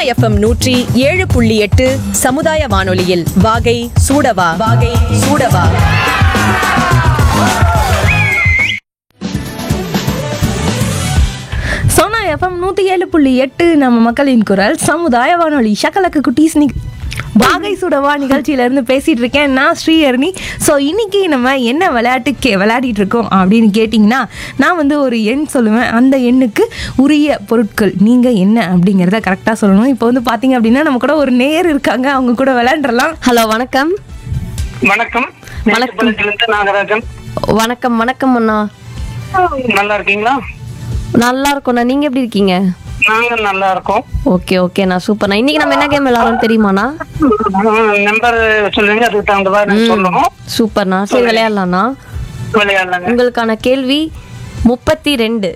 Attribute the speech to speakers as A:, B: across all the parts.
A: FM நூற்றி ஏழு புள்ளி எட்டு சமுதாய வானொலியில் வாகை சூடவா வாகை சூடவா
B: சோனா எஃப்எம் நூற்றி ஏழு புள்ளி எட்டு நம்ம மக்களின் குரல் சமுதாய வானொலி ஷக்கலக்கு குட்டீஸ் நி வாகை சுடவா நிகழ்ச்சியில இருந்து பேசிட்டு இருக்கேன் நான் ஸ்ரீஹரணி ஸோ இன்னைக்கு நம்ம என்ன விளையாட்டு கே விளையாடிட்டு இருக்கோம் அப்படின்னு கேட்டிங்கன்னா நான் வந்து ஒரு எண் சொல்லுவேன் அந்த எண்ணுக்கு உரிய பொருட்கள் நீங்கள் என்ன அப்படிங்கிறத கரெக்டாக சொல்லணும் இப்போ வந்து பார்த்தீங்க அப்படின்னா நம்ம கூட ஒரு நேர் இருக்காங்க அவங்க கூட விளையாண்டுறலாம்
C: ஹலோ வணக்கம்
D: வணக்கம்
C: வணக்கம்.
D: மேட்டுப்பாளையத்திலிருந்து நாகராஜன்
C: வணக்கம் வணக்கம் அண்ணா
D: நல்லா இருக்கீங்களா
C: நல்லா இருக்கோண்ணா நீங்க எப்படி இருக்கீங்க
D: நாங்க நல்லா இருக்கோம்
C: ஓகே ஓகேண்ணா சூப்பர்ண்ணா இன்னைக்கு நம்ம என்ன கேம் விளையாடுறோம் தெரியுமாண்ணா
D: நம்பர் சொல்லுங்க அதுக்கு தகுந்த மாதிரி நான் சொல்லணும்
C: சூப்பர்ண்ணா சரி விளையாடலாம்ண்ணா
D: விளையாடலாங்க
C: உங்களுக்கான கேள்வி முப்பத்தி ரெண்டு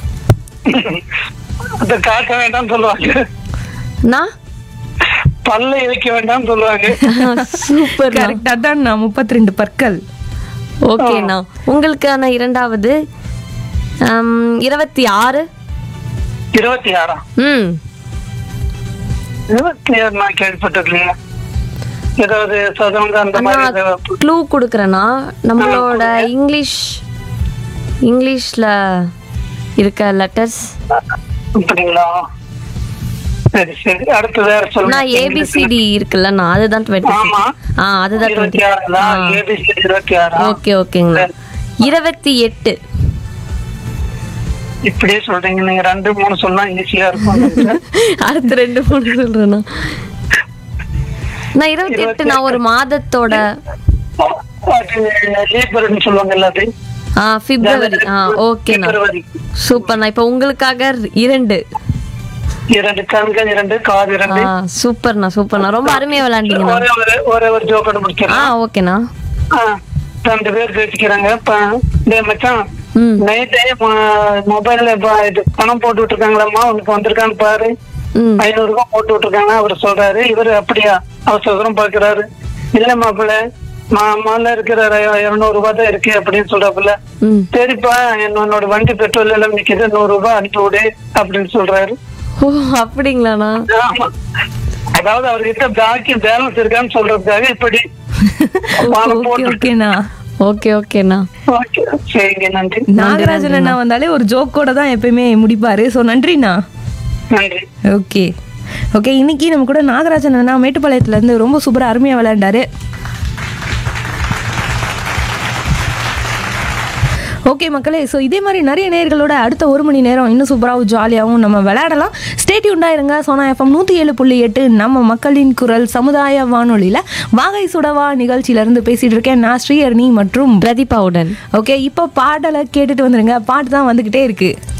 D: அது காக்க வேண்டாம்னு சொல்லுவாங்க
C: அண்ணா
D: பல்ல இழைக்க வேண்டாம்னு சொல்லுவாங்க
C: சூப்பர்
B: கரெக்டாக தான் நான் முப்பத்தி ரெண்டு பற்கள்
C: ஓகேண்ணா உங்களுக்கான இரண்டாவது ஆம், இருபத்தி ஆறு
D: இருபத்தி ஆறாம்
C: ம்
D: இருபத்தி ஆறு நான் கேள்விப்பட்டிருக்கீங்க ஏதாவது சதவங்க அந்த
C: அண்ணா
D: மாதிரி ஏதாவது-
C: க்ளூ கொடுக்குறேண்ணா நம்மளோட இங்கிலீஷ் இங்கிலீஷ்ல இருக்க லெட்டர்ஸ்
D: அப்படிங்களா சரி சரி அடுத்து வேற
C: நான்
D: சொல்லுங்க
C: ஏபிசிடி இருக்குல்லண்ணா அதுதான் டுவெண்ட்டி
D: ஆமா.
C: ஆ அதுதான்
D: இருபத்தி
C: டுவெண்ட்டி
D: ஆறுங்களா ஏபிசி இருபத்தி ஆறா
C: ஓகே ஓகேங்கண்ணா இருபத்தி எட்டு
D: இப்படியே சொல்றீங்க நீங்க ரெண்டு மூணு சொன்னா ஈஸியா இருக்கும்
C: அடுத்து ரெண்டு மூணு சொல்றேண்ணா நான் இருபத்தி எட்டு நான் ஒரு மாதத்தோட
D: லீபர்னு சொல்லுவாங்கல்ல அது
C: ஆ பிப்ரவரி ஆ ஓகேண்ணா
D: பிப்ரவரி
C: சூப்பர்ண்ணா இப்போ உங்களுக்காக இரண்டு
D: இரண்டு கண்கள் இரண்டு காது
C: ஆ
D: இரண்டு
C: சூப்பர்ண்ணா சூப்பர்ண்ணா ரொம்ப அருமையா விளையாண்டீங்கண்ணா
D: ஒரே ஒரு ஒரே ஒரு ஜோக்கோட
C: ஆ
D: முடிச்சிடலாம்
C: ஓகேண்ணா
D: ஆ, ரெண்டு பேர் பேசிக்கிறாங்க இப்ப டேய் மச்சான்
C: ம்
D: நைட்டே மொபைல்ல இது பணம் போட்டு விட்டுருக்காங்களாம்மா உனக்கு வந்திருக்கான்னு பாரு
C: ம்
D: ஐநூறு ரூபாய் போட்டு விட்டுருக்காங்க அவர் சொல்றாரு இவரு அப்படியா அவசர அவசரம் பாக்குறாரு இல்ல மாப்பிள்ள மாமால இருக்கிற இருநூறு ரூபாய் தான் இருக்கு அப்படின்னு சொல்றாப்புல
C: ம்
D: சரிப்பா என்னோட வண்டி பெட்ரோல் எல்லாம் நிக்குது நூறு ரூபாய் அனுப்பி விடு அப்படின்னு சொல்றாரு
C: ஓ அப்படிங்களாண்ணா
D: ஆமா. அதாவது அவர்கிட்ட பாக்கி பேலன்ஸ் இருக்கான்னு சொல்றதுக்காக இப்படி பணம்
B: ஓகே
D: போட்டு
B: ஓகேண்ணா
C: ஓகே ஓகேண்ணா
D: ஓகே சரிங்க நன்றி
B: நாகராஜன் அண்ணா வந்தாலே ஒரு ஜோக்கோட தான் எப்பயுமே முடிப்பாரு ஸோ நன்றிண்ணா
D: நன்றி
B: ஓகே ஓகே இன்னைக்கு நம்ம கூட நாகராஜன் அண்ணா மேட்டுப்பாளையத்துல இருந்து ரொம்ப சூப்பராக அருமையாக விளையாண்டாரு ஓகே மக்களே ஸோ இதே மாதிரி நிறைய நேயர்களோட அடுத்த ஒரு மணி நேரம் இன்னும் சூப்பராகவும் ஜாலியாகவும் நம்ம விளையாடலாம் ஸ்டேட்டி உண்டாயிருங்க சோனா எஃப்எம் நூற்றி ஏழு புள்ளி எட்டு நம்ம மக்களின் குரல் சமுதாய வானொலியில் வாகை சுடவா நிகழ்ச்சியிலேருந்து பேசிகிட்டு இருக்கேன் நான் ஸ்ரீஹரணி மற்றும்
C: பிரதீபாவுடன்
B: ஓகே இப்போ பாடலை கேட்டுட்டு வந்துருங்க பாட்டு தான் வந்துக்கிட்டே இருக்குது